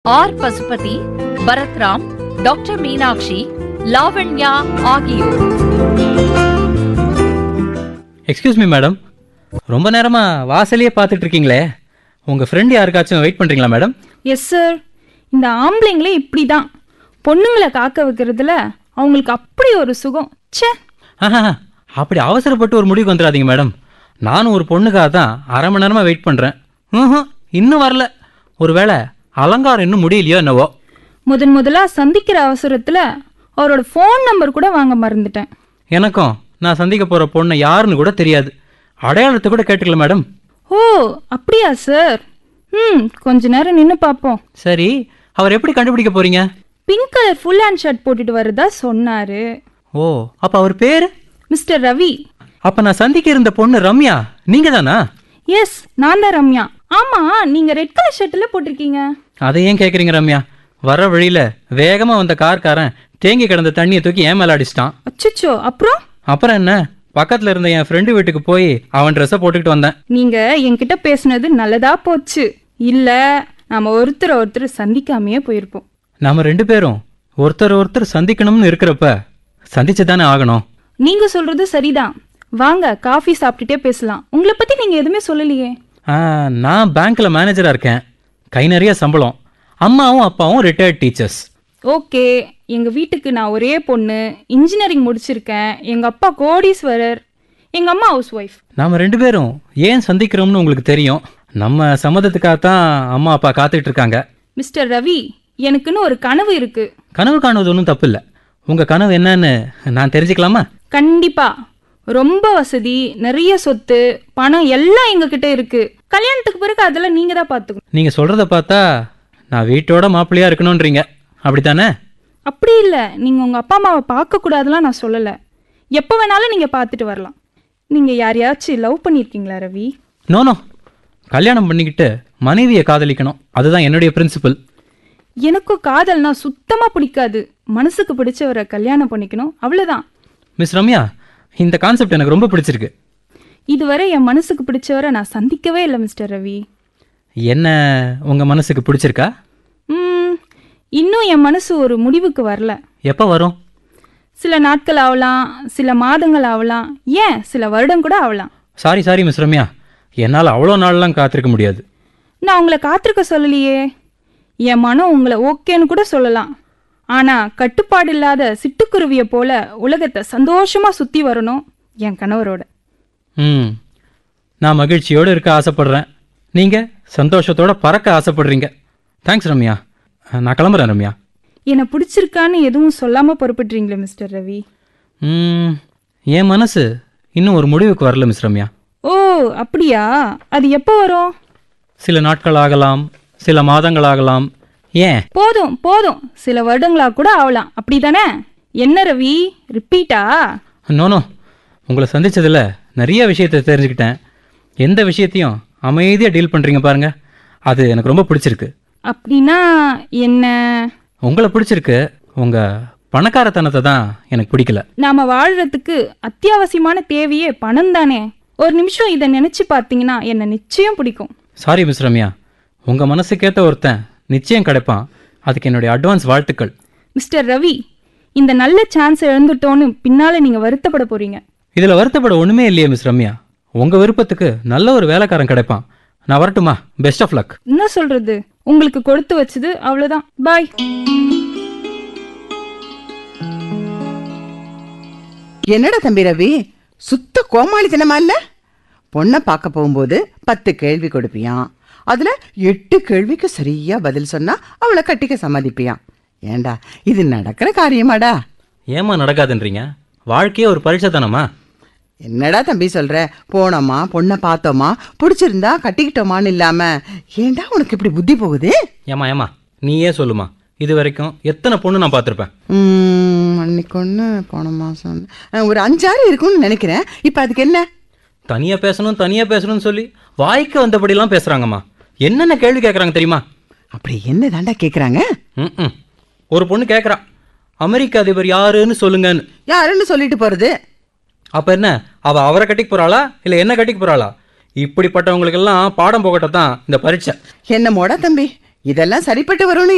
R Pasupathi Bharathram doctor Meenakshi Lavanya ஆகியோர் excuse me madam ரொம்ப நேரமா வாசலையே பார்த்துட்டு இருக்கீங்களே உங்க ஃப்ரெண்ட் யாருக்காச்சும் வெயிட் பண்றீங்களா மேடம் எஸ் சார் இந்த ஆம்பளைங்களே இப்படி தான் பொண்ணுங்களை காக்க வைக்கிறதுல அவங்களுக்கு அப்படி ஒரு சுகம் ச்சே ஆஹா அப்படி அவசரப்பட்டு ஒரு முடிவுக்கு வந்துடாதீங்க மேடம் நானும் ஒரு பொண்ணுக்காக தான் அரை மணி நேரமா வெயிட் பண்றேன் ம்ஹும், இன்னும் வரல ஒருவேளை அலங்காரம் இன்னும் முடியலையோ என்னவோ முதன் முதலா சந்திக்கிற அவசரத்துல அவரோட ஃபோன் நம்பர் கூட வாங்க மறந்துட்டேன் எனக்கும் நான் சந்திக்க போற பொண்ணு யாருன்னு கூட தெரியாது அடையாளத்தை கூட கேட்டுக்கல மேடம் ஓ அப்படியா சார் ம் கொஞ்ச நேரம் நின்று பார்ப்போம் சரி அவர் எப்படி கண்டுபிடிக்க போறீங்க pink colour full hand shirt போட்டுட்டு வரதா சொன்னாரு ஓ அப்ப அவர் பேரு மிஸ்டர் ரவி அப்ப நான் சந்திக்க இருந்த பொண்ணு ரம்யா நீங்க தானா எஸ் நான் தான் ரம்யா ஆமா நீங்க ரெட் கலர் ஷர்ட்ல போட்டிருக்கீங்க அதை ஏன் கேக்குறீங்க ரம்யா வர வழியில வேகமா வந்த கார்காரன் தேங்கி கிடந்த தண்ணியை தூக்கி ஏன் மேல அடிச்சிட்டான் அச்சச்சோ அப்புறம் அப்புறம் என்ன பக்கத்துல இருந்த என் ஃப்ரெண்டு வீட்டுக்கு போய் அவன் ட்ரெஸ்ஸை போட்டுக்கிட்டு வந்தேன் நீங்க என்கிட்ட பேசுனது நல்லதா போச்சு இல்ல நாம ஒருத்தர் ஒருத்தர் சந்திக்காமையே போயிருப்போம் நாம ரெண்டு பேரும் ஒருத்தர் ஒருத்தர் சந்திக்கணும்னு இருக்கிறப்ப சந்திச்சு தானே ஆகணும் நீங்க சொல்றது சரிதான் வாங்க காஃபி சாப்பிட்டுட்டே பேசலாம் உங்களை பத்தி நீங்க எதுவுமே சொல்லலையே ஆ, நான் பேங்க்ல மேனேஜரா இருக்கேன் கை நிறைய சம்பளம் அம்மாவும் அப்பாவும் ரிட்டையர்ட் டீச்சர்ஸ் ஓகே எங்க வீட்டுக்கு நான் ஒரே பொண்ணு இன்ஜினியரிங் முடிச்சிருக்கேன் எங்க அப்பா கோடீஸ்வரர் எங்க அம்மா ஹவுஸ் ஒய்ஃப் நாம ரெண்டு பேரும் ஏன் சந்திக்கிறோம்னு உங்களுக்கு தெரியும் நம்ம சம்மதத்துக்காக தான் அம்மா அப்பா காத்துட்டு இருக்காங்க மிஸ்டர் ரவி எனக்குன்னு ஒரு கனவு இருக்கு கனவு காணுவது ஒன்றும் தப்பு இல்லை உங்க கனவு என்னன்னு நான் தெரிஞ்சுக்கலாமா கண்டிப்பா ரொம்ப வசதி நிறைய சொத்து பணம் எல்லாம் எங்ககிட்ட இருக்கு கல்யாணத்துக்கு பிறகு அதெல்லாம் நீங்க தான் பாத்துக்கணும் நீங்க சொல்றத பார்த்தா நான் வீட்டோட மாப்பிள்ளையா இருக்கணும்ன்றீங்க அப்படித்தானே அப்படி இல்ல நீங்க உங்க அப்பா அம்மாவை பார்க்க கூடாதுலாம் நான் சொல்லல எப்போ வேணாலும் நீங்க பார்த்துட்டு வரலாம் நீங்க யாரையாச்சும் லவ் பண்ணிருக்கீங்களா ரவி நோ நோ கல்யாணம் பண்ணிக்கிட்டு மனைவியை காதலிக்கணும் அதுதான் என்னுடைய பிரின்சிபல் எனக்கும் காதல்னா சுத்தமா பிடிக்காது மனசுக்கு பிடிச்சவரை கல்யாணம் பண்ணிக்கணும் அவ்வளவுதான் மிஸ் ரம்யா இந்த கான்செப்ட் எனக்கு ரொம்ப பிடிச்சிருக்கு இதுவரை என் மனசுக்கு பிடிச்சவரை நான் சந்திக்கவே இல்லை மிஸ்டர் ரவி என்ன உங்க மனசுக்கு பிடிச்சிருக்கா ம், இன்னும் என் மனசு ஒரு முடிவுக்கு வரல எப்போ வரும் சில நாட்கள் ஆகலாம் சில மாதங்கள் ஆகலாம் ஏன் சில வருடம் கூட ஆகலாம் சாரி சாரி மிஸ் ரம்யா என்னால் அவ்வளோ நாள்லாம் காத்திருக்க முடியாது நான் உங்களை காத்திருக்க சொல்லலையே என் மனம் உங்களை ஓகேன்னு கூட சொல்லலாம் ஆனா கட்டுப்பாடு இல்லாத சிட்டுக்குருவியை போல உலகத்தை சந்தோஷமா சுத்தி வரணும் என் கணவரோட ம் நான் மகிழ்ச்சியோடு இருக்க ஆசைப்படுறேன் நீங்கள் சந்தோஷத்தோட பறக்க ஆசைப்படுறீங்க தேங்க்ஸ் ரம்யா நான் கிளம்புறேன் ரம்யா என்னை பிடிச்சிருக்கான்னு எதுவும் சொல்லாம பொறுப்பிடுறீங்களே மிஸ்டர் ரவி ம் என் மனசு இன்னும் ஒரு முடிவுக்கு வரல மிஸ் ரம்யா ஓ அப்படியா அது எப்போ வரும் சில நாட்கள் ஆகலாம் சில மாதங்கள் ஆகலாம் ஏன் போதும் போதும் சில வருடங்களா கூட ஆகலாம் அப்படிதானே என்ன ரவி ரிப்பீட்டா நோனோ உங்களை சந்திச்சதுல நிறைய விஷயத்தை தெரிஞ்சுக்கிட்டேன் எந்த விஷயத்தையும் அமைதியாக டீல் பண்ணுறீங்க பாருங்க அது எனக்கு ரொம்ப பிடிச்சிருக்கு அப்படின்னா என்ன உங்களை பிடிச்சிருக்கு உங்கள் பணக்காரத்தனத்தை தான் எனக்கு பிடிக்கல நாம வாழ்றதுக்கு அத்தியாவசியமான தேவையே பணம் தானே ஒரு நிமிஷம் இதை நினைச்சு பார்த்தீங்கன்னா என்ன நிச்சயம் பிடிக்கும் சாரி மிஸ் ரம்யா உங்கள் மனசுக்கேற்ற ஒருத்தன் நிச்சயம் கிடைப்பான் அதுக்கு என்னுடைய அட்வான்ஸ் வாழ்த்துக்கள் மிஸ்டர் ரவி இந்த நல்ல சான்ஸ் இழந்துட்டோன்னு பின்னால நீங்க வருத்தப்பட போறீங்க இதில் வருத்தப்பட ஒன்றுமே இல்லையே மிஸ் ரம்யா உங்கள் விருப்பத்துக்கு நல்ல ஒரு வேலைக்காரன் கிடைப்பான் நான் வரட்டுமா பெஸ்ட் ஆஃப் லக் என்ன சொல்றது உங்களுக்கு கொடுத்து வச்சது அவ்வளவுதான் பாய் என்னடா தம்பி ரவி சுத்த கோமாளித்தனமா இல்ல பொண்ணை பார்க்க போகும்போது பத்து கேள்வி கொடுப்பியான் அதுல எட்டு கேள்விக்கு சரியா பதில் சொன்னா அவளை கட்டிக்க சம்மதிப்பியான் ஏண்டா இது நடக்கிற காரியமாடா ஏமா நடக்காதுன்றீங்க வாழ்க்கையே ஒரு பரீட்சை தானம்மா என்னடா தம்பி சொல்ற போனோமா பொண்ணை பார்த்தோமா பிடிச்சிருந்தா கட்டிக்கிட்டோமான்னு இல்லாம ஏண்டா உனக்கு இப்படி புத்தி போகுது ஏமா ஏமா நீயே சொல்லுமா இது வரைக்கும் எத்தனை பொண்ணு நான் பார்த்துருப்பேன் உம், அன்னைக்கு ஒன்று போன மாசம் அஹ், ஒரு அஞ்சாறு இருக்கும்னு நினைக்கிறேன் இப்போ அதுக்கு என்ன தனியாக பேசணும் தனியாக பேசணும்னு சொல்லி வாய்க்கு வந்தபடிலாம் பேசுகிறாங்கம்மா என்னென்ன கேள்வி கேட்குறாங்க தெரியுமா அப்படி என்ன தாண்டா கேட்குறாங்க ம் ஒரு பொண்ணு கேட்குறா அமெரிக்க அதிபர் யாருன்னு சொல்லுங்கன்னு யாருன்னு சொல்லிட்டு போறது அப்போ என்ன அவள் அவரை கட்டிக்க போகிறாளா இல்லை என்ன கட்டிக்க போகிறாளா இப்படிப்பட்டவங்களுக்கெல்லாம் பாடம் போகட்ட தான் இந்த பரீட்சை என்ன மோடா தம்பி இதெல்லாம் சரிப்பட்டு வரும்னு